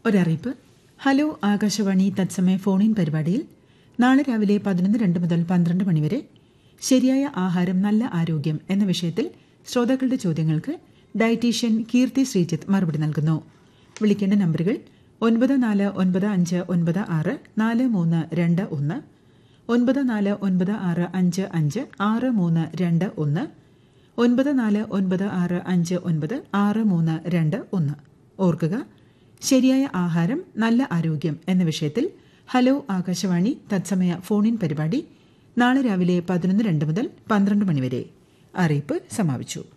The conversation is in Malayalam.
ഒരറിയിപ്പ് ഹലോ ആകാശവാണി തത്സമയ ഫോണിൻ പരിപാടിയിൽ നാളെ രാവിലെ പതിനൊന്ന് രണ്ട് മുതൽ പന്ത്രണ്ട് മണിവരെ ശരിയായ ആഹാരം നല്ല ആരോഗ്യം എന്ന വിഷയത്തിൽ ശ്രോതാക്കളുടെ ചോദ്യങ്ങൾക്ക് ഡയറ്റീഷ്യൻ കീർത്തി ശ്രീജിത്ത് മറുപടി നൽകുന്നു വിളിക്കേണ്ട നമ്പറുകൾ ഒൻപത് നാല് ഒൻപത് അഞ്ച് ഒൻപത് ആറ് നാല് മൂന്ന് രണ്ട് ഒന്ന് ഒൻപത് നാല് ഒൻപത് ആറ് അഞ്ച് അഞ്ച് ആറ് മൂന്ന് രണ്ട് ഒന്ന് ഒൻപത് നാല് ഒൻപത് ആറ് അഞ്ച് ഒൻപത് ആറ് മൂന്ന് രണ്ട് ഒന്ന് ഓർക്കുക ശരിയായ ആഹാരം നല്ല ആരോഗ്യം എന്ന വിഷയത്തിൽ ഹലോ ആകാശവാണി തത്സമയ ഫോണിൻ പരിപാടി നാളെ രാവിലെ പതിനൊന്ന് രണ്ട് മുതൽ പന്ത്രണ്ട് മണിവരെ അറിയിപ്പ് സമാപിച്ചു